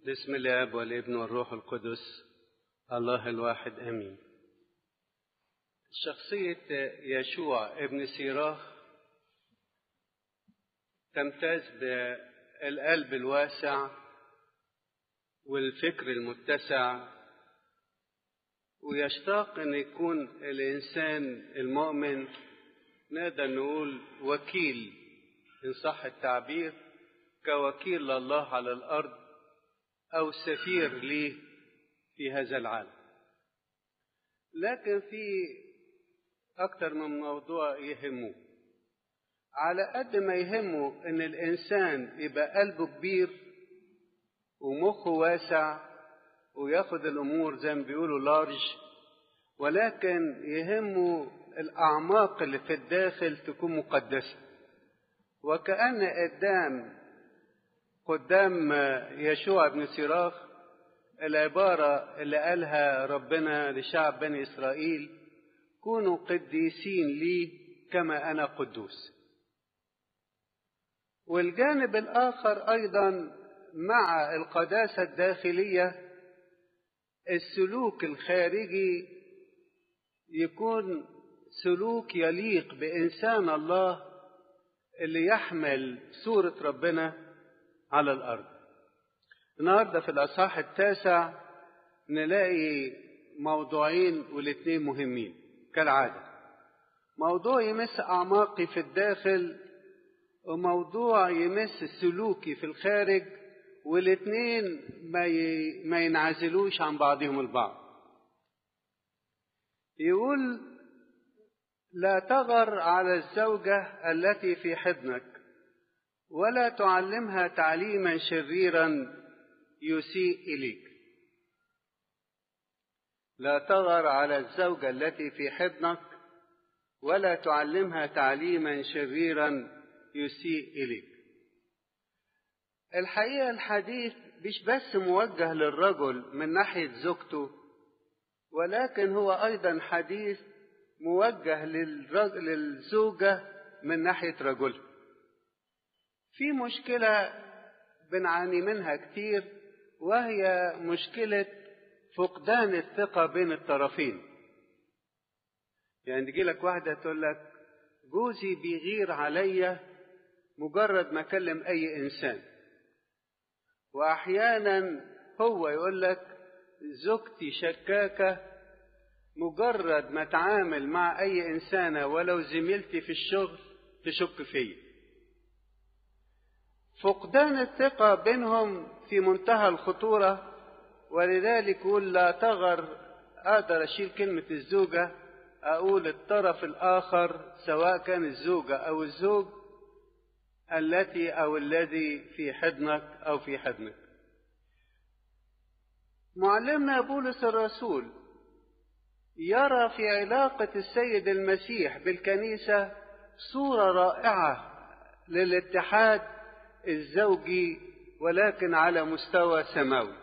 بسم الاب والابن والروح القدس الله الواحد امين شخصيه يشوع ابن سيراخ تمتاز بالقلب الواسع والفكر المتسع ويشتاق ان يكون الانسان المؤمن نقدر نقول وكيل ان صح التعبير كوكيل لله على الارض او سفير ليه في هذا العالم لكن في اكتر من موضوع يهمه على قد ما يهمه ان الانسان يبقى قلبه كبير ومخه واسع وياخد الامور زي ما بيقولوا لارج ولكن يهمه الاعماق اللي في الداخل تكون مقدسه وكأن قدام قدام يشوع بن سيراخ العبارة اللي قالها ربنا لشعب بني إسرائيل كونوا قديسين لي كما أنا قدوس والجانب الآخر أيضا مع القداسة الداخلية السلوك الخارجي يكون سلوك يليق بإنسان الله اللي يحمل صورة ربنا على الأرض النهاردة في الأصحاح التاسع نلاقي موضوعين والاثنين مهمين كالعادة موضوع يمس أعماقي في الداخل وموضوع يمس سلوكي في الخارج والاثنين ما, ي... ما ينعزلوش عن بعضهم البعض يقول لا تغر على الزوجة التي في حضنك ولا تعلمها تعليما شريرا يسيء إليك لا تغر على الزوجة التي في حضنك ولا تعلمها تعليما شريرا يسيء إليك الحقيقة الحديث مش بس موجه للرجل من ناحية زوجته ولكن هو أيضا حديث موجه للرجل للزوجة من ناحية رجلها في مشكلة بنعاني منها كتير وهي مشكلة فقدان الثقة بين الطرفين يعني تجي لك واحدة تقول لك جوزي بيغير عليا مجرد ما أكلم أي إنسان وأحيانا هو يقول لك زوجتي شكاكة مجرد ما اتعامل مع أي إنسانة ولو زميلتي في الشغل تشك فيا فقدان الثقة بينهم في منتهى الخطورة ولذلك يقول لا تغر أقدر أشيل كلمة الزوجة أقول الطرف الآخر سواء كان الزوجة أو الزوج التي أو الذي في حضنك أو في حضنك معلمنا بولس الرسول يرى في علاقة السيد المسيح بالكنيسة صورة رائعة للاتحاد الزوجي ولكن على مستوى سماوي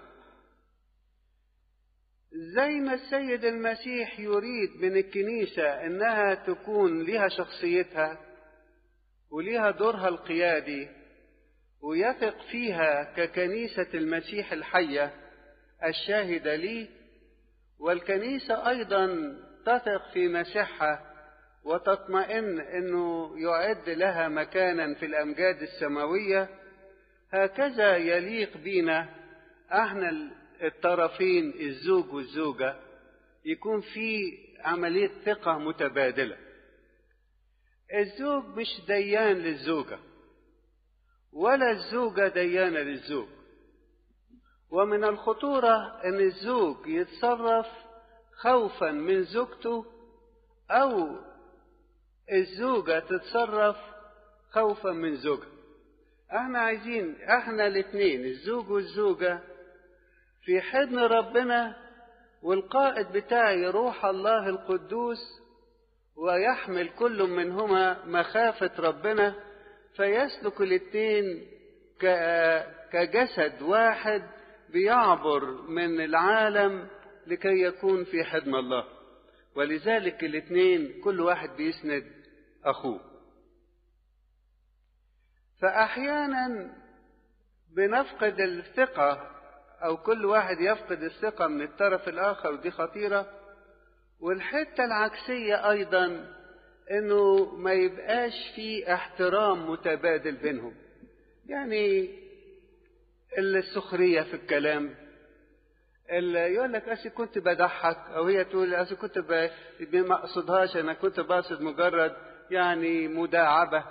زي ما السيد المسيح يريد من الكنيسة انها تكون لها شخصيتها ولها دورها القيادي ويثق فيها ككنيسة المسيح الحية الشاهدة ليه والكنيسة أيضا تثق في مسيحها وتطمئن أنه يعد لها مكانا في الأمجاد السماوية هكذا يليق بنا احنا الطرفين الزوج والزوجة يكون في عملية ثقة متبادلة الزوج مش ديان للزوجة ولا الزوجة ديانة للزوج ومن الخطورة أن الزوج يتصرف خوفا من زوجته أو الزوجة تتصرف خوفا من زوجها احنا عايزين احنا الاثنين الزوج والزوجة في حضن ربنا والقائد بتاعي روح الله القدوس ويحمل كل منهما مخافة ربنا فيسلك الاثنين كجسد واحد بيعبر من العالم لكي يكون في حضن الله ولذلك الاثنين كل واحد بيسند اخوه فاحيانا بنفقد الثقه أو كل واحد يفقد الثقة من الطرف الآخر ودي خطيرة والحتة العكسية أيضا إنه ما يبقاش في احترام متبادل بينهم يعني السخرية في الكلام اللي يقول لك أصل كنت بضحك أو هي تقول أصل كنت ب... ما أقصدهاش أنا كنت بقصد مجرد يعني مداعبة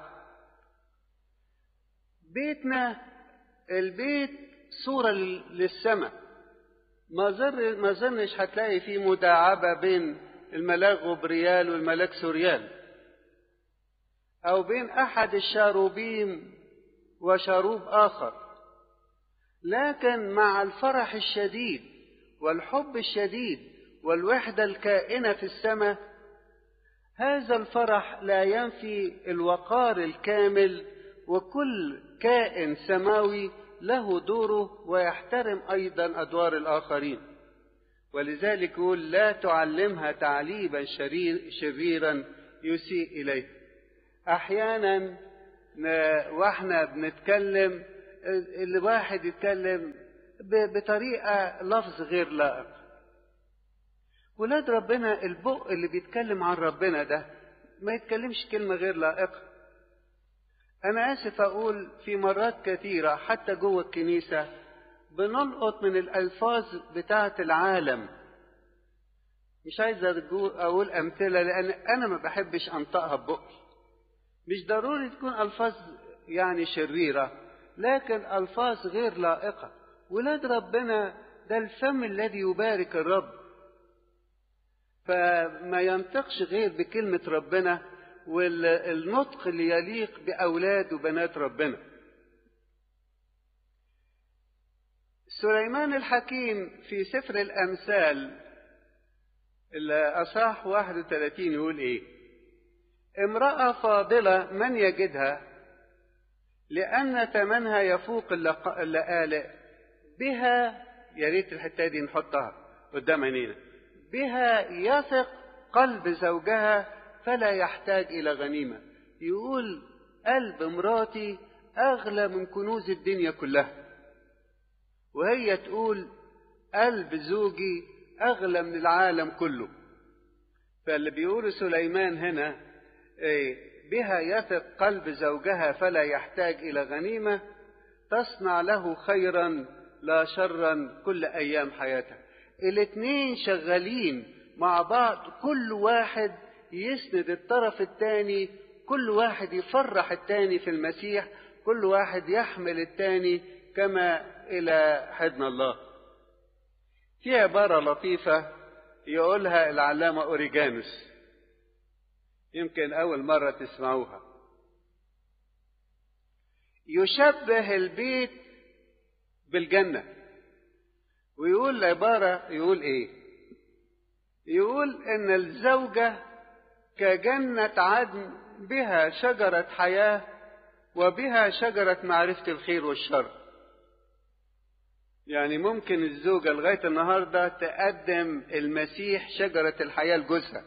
بيتنا البيت صورة للسماء ما زر ما ظنش هتلاقي فيه مداعبة بين الملاك غبريال والملاك سوريال أو بين أحد الشاروبيم وشاروب آخر لكن مع الفرح الشديد والحب الشديد والوحدة الكائنة في السماء هذا الفرح لا ينفي الوقار الكامل وكل كائن سماوي له دوره ويحترم أيضا أدوار الآخرين ولذلك يقول لا تعلمها تعليبا شرير شريرا يسيء إليه أحيانا واحنا بنتكلم الواحد يتكلم بطريقة لفظ غير لائق ولاد ربنا البق اللي بيتكلم عن ربنا ده ما يتكلمش كلمة غير لائقة أنا آسف أقول في مرات كثيرة حتى جوه الكنيسة بنلقط من الألفاظ بتاعة العالم مش عايز أقول أمثلة لأن أنا ما بحبش أنطقها ببقي مش ضروري تكون ألفاظ يعني شريرة لكن ألفاظ غير لائقة ولاد ربنا ده الفم الذي يبارك الرب فما ينطقش غير بكلمة ربنا والنطق اللي يليق بأولاد وبنات ربنا سليمان الحكيم في سفر الأمثال الأصح 31 يقول إيه امرأة فاضلة من يجدها لأن ثمنها يفوق اللآلئ بها يا ريت الحتة دي نحطها قدام عينينا بها يثق قلب زوجها فلا يحتاج إلى غنيمة يقول قلب مراتي أغلى من كنوز الدنيا كلها وهي تقول قلب زوجي أغلى من العالم كله فاللي بيقول سليمان هنا إيه بها يثق قلب زوجها فلا يحتاج إلى غنيمة تصنع له خيرا لا شرا كل أيام حياتها الاتنين شغالين مع بعض كل واحد يسند الطرف الثاني كل واحد يفرح الثاني في المسيح كل واحد يحمل الثاني كما إلى حضن الله في عبارة لطيفة يقولها العلامة أوريجانوس يمكن أول مرة تسمعوها يشبه البيت بالجنة ويقول عبارة يقول إيه يقول إن الزوجة كجنة عدن بها شجرة حياة وبها شجرة معرفة الخير والشر يعني ممكن الزوجة لغاية النهاردة تقدم المسيح شجرة الحياة لجوزها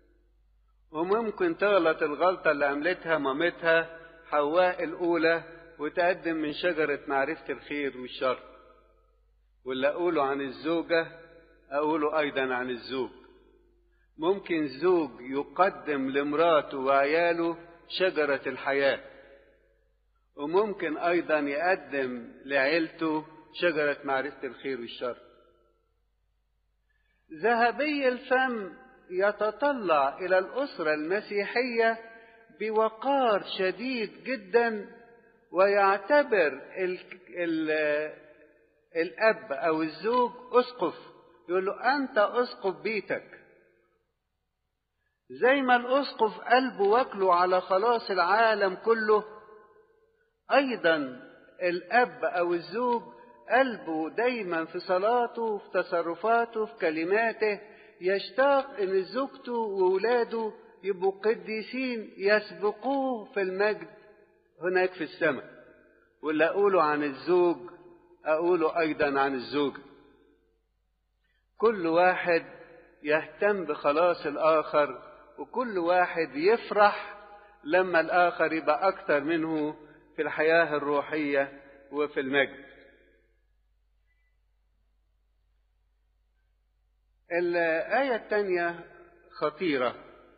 وممكن تغلط الغلطة اللي عملتها مامتها حواء الأولى وتقدم من شجرة معرفة الخير والشر واللي أقوله عن الزوجة أقوله أيضا عن الزوج ممكن زوج يقدم لمراته وعياله شجرة الحياة وممكن أيضا يقدم لعيلته شجرة معرفة الخير والشر ذهبي الفم يتطلع إلى الأسرة المسيحية بوقار شديد جدا ويعتبر ال ال الأب أو الزوج أسقف يقول له أنت أسقف بيتك زي ما الأسقف قلبه واكله على خلاص العالم كله أيضا الأب أو الزوج قلبه دايما في صلاته في تصرفاته في كلماته يشتاق ان زوجته وولاده يبقوا قديسين يسبقوه في المجد هناك في السماء واللي اقوله عن الزوج اقوله ايضا عن الزوجه كل واحد يهتم بخلاص الاخر وكل واحد يفرح لما الاخر يبقى اكثر منه في الحياه الروحيه وفي المجد الآية الثانية خطيرة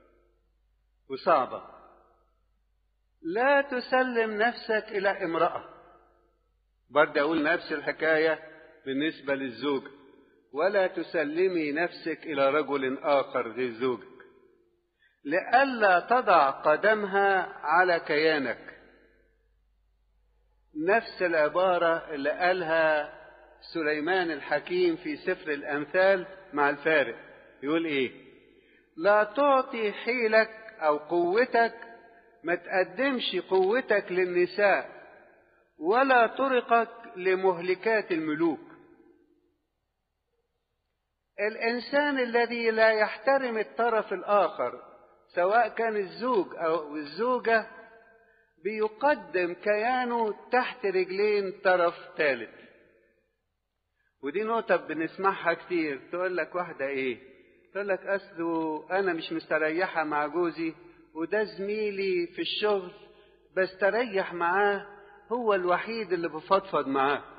وصعبة لا تسلم نفسك إلى امرأة برضه أقول نفس الحكاية بالنسبة للزوج ولا تسلمي نفسك إلى رجل آخر غير زوجك لئلا تضع قدمها على كيانك نفس العبارة اللي قالها سليمان الحكيم في سفر الأمثال مع الفارق يقول إيه لا تعطي حيلك أو قوتك ما تقدمش قوتك للنساء ولا طرقك لمهلكات الملوك الإنسان الذي لا يحترم الطرف الآخر سواء كان الزوج أو الزوجة بيقدم كيانه تحت رجلين طرف ثالث ودي نقطة بنسمعها كتير تقول لك واحدة ايه تقول لك اصله انا مش مستريحة مع جوزي وده زميلي في الشغل بستريح معاه هو الوحيد اللي بفضفض معاه